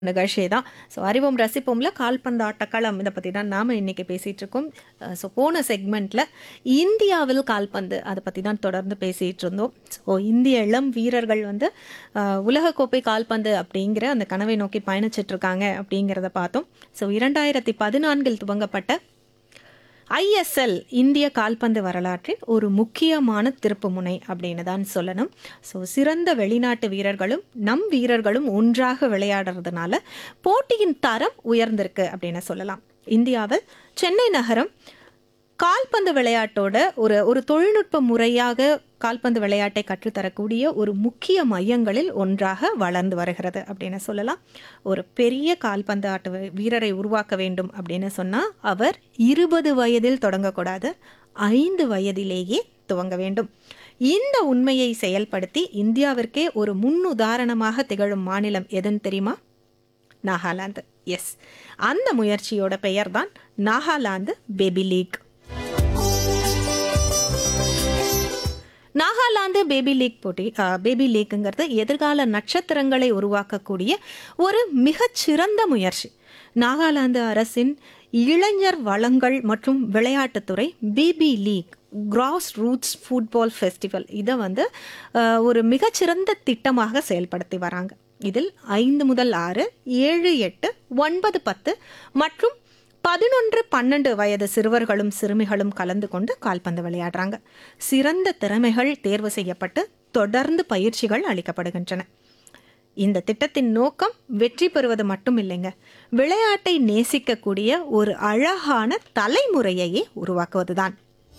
நிகழ்ச்சி தான் ஸோ அறிவோம் ரசிப்போம்ல கால்பந்து ஆட்டக்களம் இதை பற்றி தான் நாம் இன்றைக்கி பேசிகிட்டு இருக்கோம் ஸோ போன செக்மெண்ட்டில் இந்தியாவில் கால்பந்து அதை பற்றி தான் தொடர்ந்து பேசிகிட்டு இருந்தோம் ஸோ இந்திய இளம் வீரர்கள் வந்து அஹ், உலகக்கோப்பை கால்பந்து அப்படிங்கிற அந்த கனவை நோக்கி பயணிச்சிட்டு இருக்காங்க அப்படிங்கிறத பார்த்தோம் ஸோ இரண்டாயிரத்தி பதினான்கில் துவங்கப்பட்ட ஐஎஸ்எல் இந்திய கால்பந்து வரலாற்றின் ஒரு முக்கியமான திருப்புமுனை அப்படின்னு தான் சொல்லணும் ஸோ சிறந்த வெளிநாட்டு வீரர்களும் நம் வீரர்களும் ஒன்றாக விளையாடுறதுனால போட்டியின் தரம் உயர்ந்திருக்கு அப்படின்னு சொல்லலாம் இந்தியாவில் சென்னை நகரம் கால்பந்து விளையாட்டோட ஒரு ஒரு தொழில்நுட்ப முறையாக கால்பந்து விளையாட்டை கற்றுத்தரக்கூடிய ஒரு முக்கிய மையங்களில் ஒன்றாக வளர்ந்து வருகிறது அப்படின்னு சொல்லலாம் ஒரு பெரிய கால்பந்து ஆட்ட வீ- வீரரை உருவாக்க வேண்டும் அப்படின்னு சொன்னால் அவர் இருபது வயதில் தொடங்கக்கூடாது ஐந்து வயதிலேயே துவங்க வேண்டும் இந்த உண்மையை செயல்படுத்தி இந்தியாவிற்கே ஒரு முன்னுதாரணமாக திகழும் மாநிலம் எதுன்னு தெரியுமா நாகாலாந்து எஸ் அந்த முயற்சியோட பெயர் தான் Nagaland baby league Nagaland baby league போட்டி பேபி லீக்குங்கிறது எதிர்கால நட்சத்திரங்களை உருவாக்கக்கூடிய ஒரு மிகச்சிறந்த முயற்சி நாகாலாந்து அரசின் இளைஞர் வளங்கள் மற்றும் விளையாட்டுத்துறை baby league grassroots football festival இதை வந்து அஹ், ஒரு மிகச்சிறந்த திட்டமாக செயல்படுத்தி வராங்க இதில் ஐந்து முதல் ஆறு ஏழு எட்டு ஒன்பது பத்து மற்றும் பதினொன்று பன்னெண்டு வயது சிறுவர்களும் சிறுமிகளும் கலந்து கொண்டு கால்பந்து விளையாடுறாங்க சிறந்த திறமைகள் தேர்வு செய்யப்பட்டு தொடர்ந்து பயிற்சிகள் அளிக்கப்படுகின்றன இந்த திட்டத்தின் நோக்கம் வெற்றி பெறுவது மட்டும் இல்லைங்க விளையாட்டை நேசிக்கக்கூடிய ஒரு அழகான தலைமுறையையே உருவாக்குவதுதான்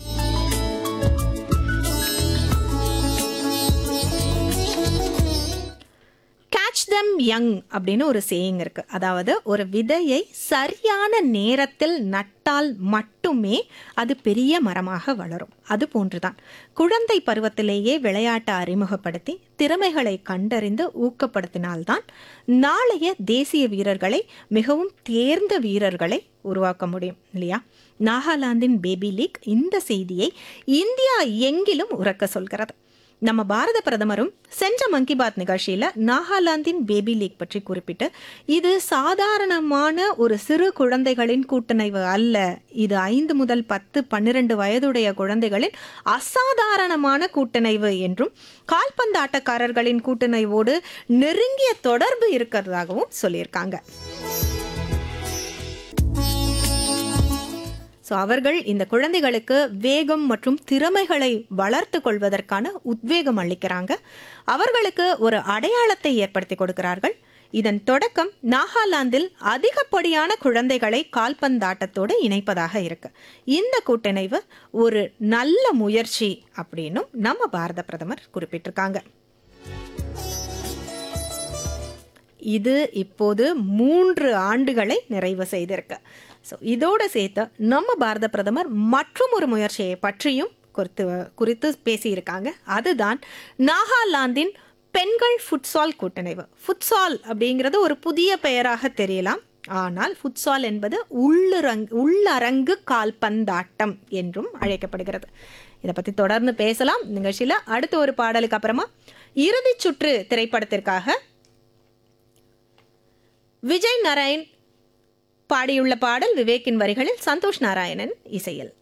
கேட்ச் தம் யங் அப்படின்னு ஒரு சேயிங் இருக்கு அதாவது ஒரு விதையை சரியான நேரத்தில் நட்டால் மட்டுமே அது பெரிய மரமாக வளரும் அது போன்றுதான் குழந்தை பருவத்திலேயே விளையாட்டை அறிமுகப்படுத்தி திறமைகளை கண்டறிந்து ஊக்கப்படுத்தினால்தான் நாளைய தேசிய வீரர்களை மிகவும் தேர்ந்த வீரர்களை உருவாக்க முடியும் இல்லையா நாகாலாந்தின் பேபி லீக் இந்த செய்தியை இந்தியா எங்கிலும் உறக்க சொல்கிறது நம்ம பாரத பிரதமரும் சென்ற மன் கி பாத் நிகழ்ச்சியில் நாகாலாந்தின் பேபி லீக் பற்றி குறிப்பிட்டு இது சாதாரணமான ஒரு சிறு குழந்தைகளின் கூட்டணைவு அல்ல இது ஐந்து முதல் பத்து பன்னிரண்டு வயதுடைய குழந்தைகளின் அசாதாரணமான கூட்டணைவு என்றும் கால்பந்து ஆட்டக்காரர்களின் கூட்டணைவோடு நெருங்கிய தொடர்பு இருக்கிறதாகவும் சொல்லியிருக்காங்க ஸோ அவர்கள் இந்த குழந்தைகளுக்கு வேகம் மற்றும் திறமைகளை வளர்த்து கொள்வதற்கான உத்வேகம் அளிக்கிறாங்க அவர்களுக்கு ஒரு அடையாளத்தை ஏற்படுத்தி கொடுக்கிறார்கள் இதன் தொடக்கம் நாகாலாந்தில் அதிகப்படியான குழந்தைகளை கால்பந்தாட்டத்தோடு இணைப்பதாக இருக்கு இந்த கூட்டிணைவு ஒரு நல்ல முயற்சி அப்படின்னும் நம்ம பாரத பிரதமர் குறிப்பிட்டிருக்காங்க இது இப்போது மூன்று ஆண்டுகளை நிறைவு செய்திருக்கு ஸோ இதோடு சேர்த்து நம்ம பாரத பிரதமர் மற்றும் ஒரு முயற்சியை பற்றியும் குறித்து குறித்து பேசியிருக்காங்க அதுதான் நாகாலாந்தின் பெண்கள் ஃபுட்சால் கூட்டணைவு ஃபுட்சால் அப்படிங்கிறது ஒரு புதிய பெயராக தெரியலாம் ஆனால் ஃபுட்சால் என்பது உள்ளரங் உள்ளரங்கு கால்பந்தாட்டம் என்றும் அழைக்கப்படுகிறது இதை பற்றி தொடர்ந்து பேசலாம் நிகழ்ச்சியில் அடுத்த ஒரு பாடலுக்கு அப்புறமா இறுதிச் சுற்று திரைப்படத்திற்காக விஜய் நாராயண் பாடியுள்ள பாடல் விவேக்கின் வரிகளில் சந்தோஷ் நாராயணன் இசையில்